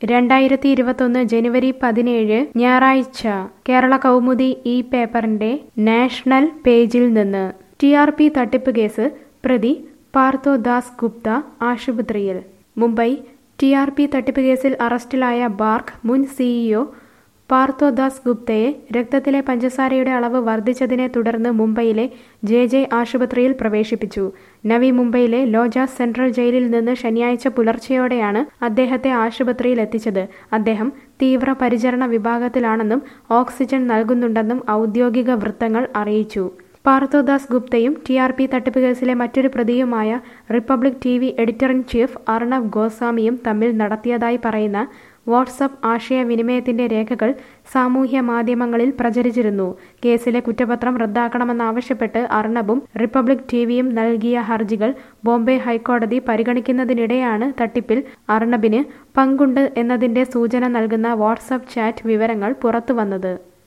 രണ്ടായിരത്തി ഇരുപത്തൊന്ന് ജനുവരി പതിനേഴ് ഞായറാഴ്ച കേരള കൗമുദി ഈ പേപ്പറിന്റെ നാഷണൽ പേജിൽ നിന്ന് ടി ആർ പി തട്ടിപ്പ് കേസ് പ്രതി പാർത്ഥോ ദാസ് ഗുപ്ത ആശുപത്രിയിൽ മുംബൈ ടി ആർ പി തട്ടിപ്പ് കേസിൽ അറസ്റ്റിലായ ബാർക്ക് മുൻ സിഇഒ പാർത്ഥോ ദാസ് ഗുപ്തയെ രക്തത്തിലെ പഞ്ചസാരയുടെ അളവ് വർദ്ധിച്ചതിനെ തുടർന്ന് മുംബൈയിലെ ജെ ജെ ആശുപത്രിയിൽ പ്രവേശിപ്പിച്ചു നവി മുംബൈയിലെ ലോജ സെൻട്രൽ ജയിലിൽ നിന്ന് ശനിയാഴ്ച പുലർച്ചെയോടെയാണ് അദ്ദേഹത്തെ ആശുപത്രിയിൽ എത്തിച്ചത് അദ്ദേഹം തീവ്ര പരിചരണ വിഭാഗത്തിലാണെന്നും ഓക്സിജൻ നൽകുന്നുണ്ടെന്നും ഔദ്യോഗിക വൃത്തങ്ങൾ അറിയിച്ചു പാർത്ഥോദാസ് ഗുപ്തയും ടി ആർ പി തട്ടിപ്പ് കേസിലെ മറ്റൊരു പ്രതിയുമായ Republic T V editor in chief Arnab ഗോസ്വാമിയും തമ്മിൽ നടത്തിയതായി പറയുന്ന വാട്സപ്പ് ആശയവിനിമയത്തിന്റെ രേഖകൾ സാമൂഹ്യ മാധ്യമങ്ങളിൽ പ്രചരിച്ചിരുന്നു കേസിലെ കുറ്റപത്രം റദ്ദാക്കണമെന്നാവശ്യപ്പെട്ട് അർണബും റിപ്പബ്ലിക് ടിവിയും നൽകിയ ഹർജികൾ ബോംബെ ഹൈക്കോടതി പരിഗണിക്കുന്നതിനിടെയാണ് തട്ടിപ്പിൽ അർണബിന് പങ്കുണ്ട് എന്നതിന്റെ സൂചന നൽകുന്ന വാട്സപ്പ് ചാറ്റ് വിവരങ്ങൾ പുറത്തുവന്നത്